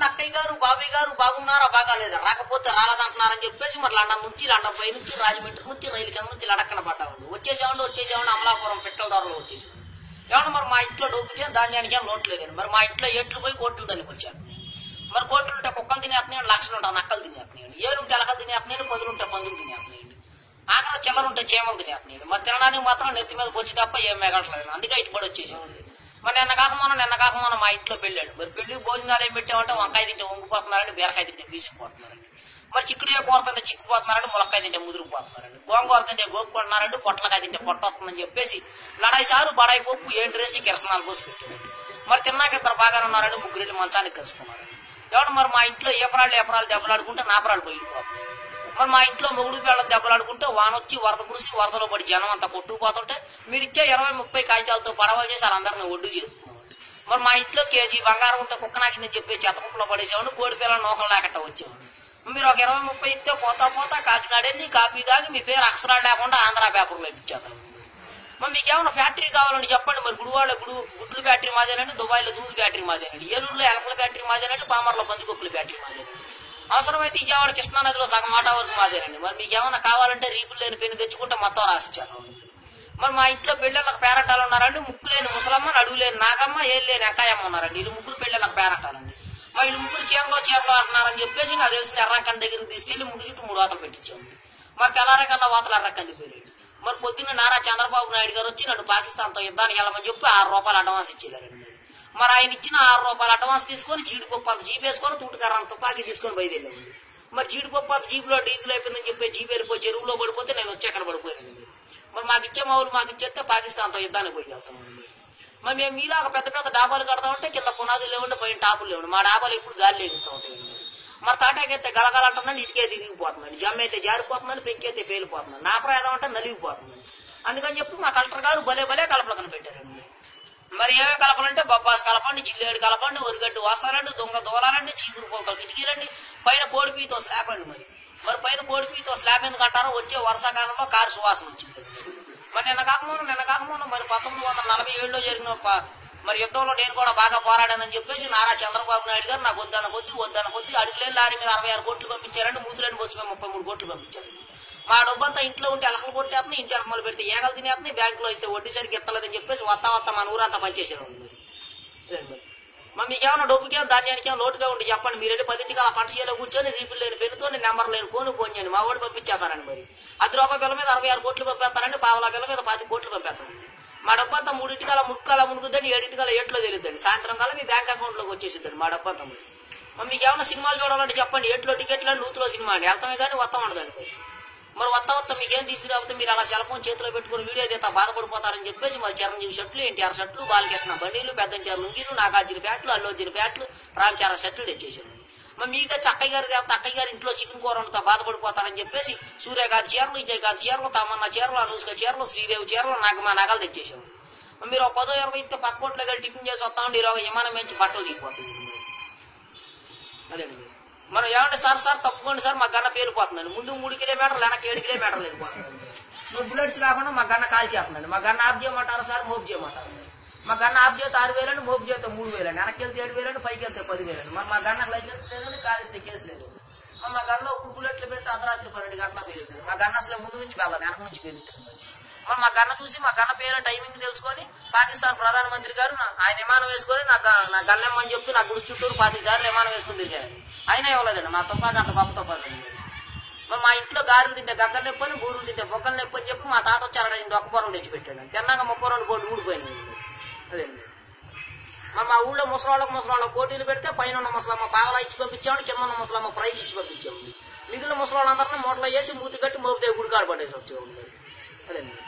అక్కయ్య గారు బాబాయ్ గారు బాగున్నారా బాగాలేదా రాకపోతే రాలేదంటున్నారని చెప్పేసి మరి లండన్ నుంచి లండన్ పై నుంచి రాజమండ్రి నుంచి రైలు కింద నుంచి లడక్కన పడ్డామండి వచ్చేసేవాళ్ళు వచ్చేసేవాళ్ళు అమలాపురం పెట్రోల్ ధరలో వచ్చేసాం ఏమన్నా మరి మా ఇంట్లో డబ్బుకే ధాన్యానికి ఏం లోటు లేదండి మరి మా ఇంట్లో ఎట్లు పోయి కోట్లు దానికి వచ్చాను మరి కోట్లు ఉంటే కుక్కలు తినేస్తున్నాయండి లక్షలు ఉంటాయి నక్కలు తినేస్తున్నాయండి ఏలు ఉంటే ఎలకలు తినేస్తున్నాయండి పదులు ఉంటే పందులు తినేస్తున్నాయండి ఆఖరి చిల్లర ఉంటే చీమలు తినేస్తున్నాయండి మరి తినడానికి మాత్రం నెత్తి మీద వచ్చి తప్ప ఏం మిగలట్లేదు అందుకే ఇటు పడి వచ్చేసాం మరి నిన్న కాక మనం నిన్న కాక మనం మా ఇంట్లో పెళ్ళాడు మరి పెళ్లి భోజనాలు ఏం పెట్టామంటే వంకాయ తింటే వంగిపోతున్నారండి బీరకాయ తింటే బీసిపోతున్నారండి మరి చిక్కుడుగా కూరతుంటే చిక్కుపోతున్నారండి ములక్కాయ తింటే ముదిరిపోతున్నారండి గోంగూర తింటే గోపుకుంటున్నారండి పొట్లకాయ తింటే పొట్ట వస్తుందని చెప్పేసి లడాయి సారు బడాయి పప్పు ఏంటి రేసి కిరసనాలు పోసి పెట్టారండి మరి తిన్నాక ఇద్దరు బాగానే ఉన్నారండి ముగ్గురు మంచానికి కలుసుకున్నారండి ఎవడు మరి మా ఇంట్లో ఏపరాళ్ళు ఏపరాలు దెబ్బలాడుకుంటే నాపరాలు బయటపోతున్నాయి మరి మా ఇంట్లో మొగుడు పిల్లలు దెబ్బలాడుకుంటే వానొచ్చి వరద కురిసి వరదలో పడి జనం అంతా కొట్టుకుపోతుంటే మీరు ఇచ్చే ఇరవై ముప్పై కాగితాలతో పడవలు చేసి వాళ్ళందరినీ ఒడ్డు చేస్తున్నామండి మరి మా ఇంట్లో కేజీ బంగారం ఉంటే కుక్క నాకిందని చెప్పి చెత్తకుప్పలో పడేసేవాడు కోడి పిల్లలు నోకలు లేకుండా వచ్చేవాడు మీరు ఒక ఇరవై ముప్పై ఇస్తే పోతా పోతా కాకినాడ వెళ్ళి కాపీ దాగి మీ పేరు అక్షరాలు లేకుండా ఆంధ్ర పేపర్లో ఇచ్చేద్దాం మరి మీకు ఏమైనా ఫ్యాక్టరీ కావాలంటే చెప్పండి మరి గుడివాడ గుడు గుడ్లు ఫ్యాక్టరీ మాదేనండి దుబాయ్లో దూది ఫ్యాక్టరీ మాదేనండి ఏలూరులో ఎలకల ఫ్యాక్టరీ మాదేనండి పామర్లో పందికొక్కుల ఫ్యాక్టరీ మాదేనండి అవసరమైతే విజయవాడ కృష్ణానదిలో సగం ఆటా వరకు మాదేనండి మరి మీకు ఏమైనా కావాలంటే రీపులు లేని పెన్ను తెచ్చుకుంటే మొత్తం రాసిచ్చాను మరి మా ఇంట్లో పెళ్ళిళ్ళకి పేరటాలు ఉన్నారండి ముక్కు లేని ముసలమ్మ నడువు లేని నాగమ్మ ఏళ్ళు లేని అక్కాయమ్మ ఉన్నారండి వీళ్ళు ముగ్గురు పెళ్ళిళ్ళకి పేరటాలండి మా వీళ్ళు ముగ్గురు చీరలో చీరలో అంటున్నారని చెప్పేసి నాకు తెలిసిన ఎర్రక్కని దగ్గరికి తీసుకెళ్లి ముడి చుట్టూ మూడు వాతలు పెట్టించాము మరి తెల్లారకల్లా వాతలు ఎర్రక్కని పేరేయండి మరి పొద్దున్న నారా చంద్రబాబు నాయుడు గారు వచ్చి నన్ను పాకిస్తాన్తో యుద్ధానికి వెళ్ళమని చెప్పి ఆరు రూపాయలు అడ్వాన్స్ ఇచ్చేయారండి మరి ఆయన ఇచ్చిన ఆరు రూపాయలు అడ్వాన్స్ తీసుకొని జీడిపప్పు అంత జీప్ వేసుకొని తూటుకార అంత తుపాకీ తీసుకొని బయలుదేరాడు మరి జీడిపప్పు అంత జీపులో డీజిల్ అయిపోయిందని చెప్పి జీప్ వెళ్ళిపోయి చెరువులో పడిపోతే నేను వచ్చి అక్కడ పడిపోయాను మరి మాకు ఇచ్చే మా ఊరు మాకు ఇచ్చేస్తే పాకిస్తాన్తో యుద్ధానికి పోయి వెళ్తామండి మరి మేము మీలాగా పెద్ద పెద్ద డాబాలు కడతామంటే కింద పునాదులు లేవండి పైన టాపులు లేవండి మా డాబాలు ఎప్పుడు గాలి ఎగుతూ ఉంటాయి మరి తాటాకైతే గలగలంటుందండి ఇటుకే తిరిగిపోతుందండి జమ్మ అయితే జారిపోతుందండి పెంకైతే పేలిపోతుందండి నా ప్రయాదం అంటే నలిగిపోతుందండి అందుకని చెప్పి మా కలెక్టర్ గారు భలే భలే కలపలు కనిపెట్టారండి మరి ఏమేమి కలపాలంటే బొబ్బాస్ కలపండి జిల్లేడు కలపండి ఒరిగడ్డు వాసాలండి దొంగ దోలాలండి చీపురు పొలతో కిటికీలండి పైన కోడిపీతో స్లాబ్ అండి మరి మరి పైన కోడిపీతో స్లాబ్ ఎందుకు అంటారో వచ్చే వర్షాకాలంలో కారు సువాసన వచ్చింది మరి నిన్న కాకముందు నిన్న కాకముందు మరి పంతొమ్మిది వందల నలభై ఏడులో జరిగిన ప- మరి యుద్ధంలో నేను కూడా బాగా పోరాడానని చెప్పేసి నారా చంద్రబాబు నాయుడు గారు నాకు వద్దన కొద్ది వద్దన కొద్ది అడుగులేని లారీ మీద అరవై ఆరు కోట్లు పంపించారండి మూతులేని బస్సు మీద ముప్పై మూడు కోట్లు పంపించారు మా డబ్బంతా ఇంట్లో ఉంటే ఎలకలు కొట్టేస్తున్నాయి ఇంటి ఎలకలు పెడితే ఏగలు తినేస్తున్నాయి బ్యాంకులో అయితే వడ్డీ సరికి ఎత్తలేదని చెప్పేసి వత్తా వత్తా మన ఊరంతా పనిచేసారు మరి మీకేమైనా డబ్బుకే ధాన్యానికి ఏమైనా లోటుగా ఉండి చెప్పండి మీరు వెళ్ళి పదింటికి ఆ పంట చేలో కూర్చొని రీపులు లేని పెన్నుతో నెంబర్ లేని కోను పోని మా వాడు పంపించేస్తారండి మరి అది రూపాయి పిల్ల మీద అరవై ఆరు కోట్లు పంపేస్తారండి పావుల పిల్ల మీద పది కోట్లు పంపేస్తారు మా డబ్బంతా మూడింటికల ముక్కల మునుగుద్దండి ఏడింటికల ఏట్లో తెలియదండి సాయంత్రం కల్లా మీ బ్యాంక్ అకౌంట్ లోకి వచ్చేసిద్దండి మా డబ్బంతా మరి మరి మీకు ఏమైనా సినిమాలు చూడాలంటే చెప్పండి ఎట్లో టికెట్లు నూతులో సినిమా అండి వెళ్తామే కానీ వస్తాం ఉండదండి మరి. మరి వస్తా వస్తా మీకేం తీసుకురాకపోతే మీరు అలా సెల్ ఫోన్ చేతిలో పెట్టుకుని వీడియో తీస్తా బాధపడిపోతారని చెప్పేసి మరి చిరంజీవి షర్ట్లు ఎన్టీఆర్ షర్ట్లు బాలకృష్ణ బండిలు పెద్ద ఎన్టీఆర్ లుంగీలు నాగార్జున ప్యాట్లు అల్లు అర్జున ప్యాట్లు రామచరణ్ షర్ట్లు తెచ్చేసారు మరి మిగతా చక్కయ్య గారు లేకపోతే అక్కయ్య గారి ఇంట్లో చికెన్ కూర వండుతా బాధపడిపోతారని చెప్పేసి సూర్య గారి చీరలు విజయ్ గారి చీరలు తమన్న చీరలు అనూసుక చీరలు శ్రీదేవి చీరలు నాకు మా నగలు తెచ్చేసారు మరి మీరు ఒక పదో ఇరవై ఇస్తే పక్క కోట్ల గారు టిఫిన్ చేసి వస్తామండి ఈరోజు విమానం మంచి బట్టలు దిగిపోతుంది అదేండి మనం ఏమంటే సార్ సార్ తప్పుకోండి సార్ మా గన్న పేలిపోతుందండి ముందు మూడు కిలోమీటర్లు వెనక్కి ఏడు కిలోమీటర్లు వెళ్ళిపోతుందండి నువ్వు బుల్లెట్స్ కాకుండా మా గన్న కాల్ చేస్తుందండి మా గన్న ఆఫ్ చేయమంటారు సార్ మోపు చేయమంటారు మా గన్న ఆఫ్ చేస్తే ఆరు వేలండి మోపు చేస్తే మూడు వేలండి వెనక్కి వెళ్తే ఏడు వేలండి పైకి వెళ్తే పది వేలండి మరి మా గన్న లైసెన్స్ లేదండి కాలిస్తే కేసు లేదు మరి మా గన్న ఇప్పుడు బుల్లెట్లు పెడితే అర్ధరాత్రి పన్నెండు గంటల పేలుతుంది మా గన్న అసలు ముందు నుంచి వెళ్ళాలి వెనక నుంచి పేలుతుంది మరి మా గన్న చూసి మా గన్న పేరు టైమింగ్ తెలుసుకొని పాకిస్తాన్ ప్రధానమంత్రి గారు నా- ఆయన విమానం వేసుకొని నా గ- నా గన్నెమ్మని చెప్పి నా గుడి చుట్టూరు పాతి సార్లు విమానం వేసుకుని తిరిగారు అయినా ఇవ్వలేదండి మా తుపాకి అంత గొప్ప తుపాకి అండి. మరి మా ఇంట్లో గారెలు తింటే గగ్గలు నొప్పని బూరులు తింటే బొగ్గలు నొప్పి అని చెప్పి మా తాత వచ్చారు ఇంటి ఒక్క పొరం తెచ్చిపెట్టాడు తిన్నాక ముప్పై రెండు కోట్లు ఊడిపోయింది అదేండి మరి మా ఊళ్ళో ముసలాళ్ళకు ముసలాళ్ళ పోటీలు పెడితే పైన ఉన్న ముసలమ్మ పావలా ఇచ్చి పంపించాము కింద ఉన్న ముసలమ్మ ప్రైజ్ ఇచ్చి పంపించాము మిగిలిన ముసలాళ్ళందరినీ మూటలో వేసి మూతి కట్టి మోపితే గుడికాడు పట్టేసి వచ్చేవాళ్ళు అదేండి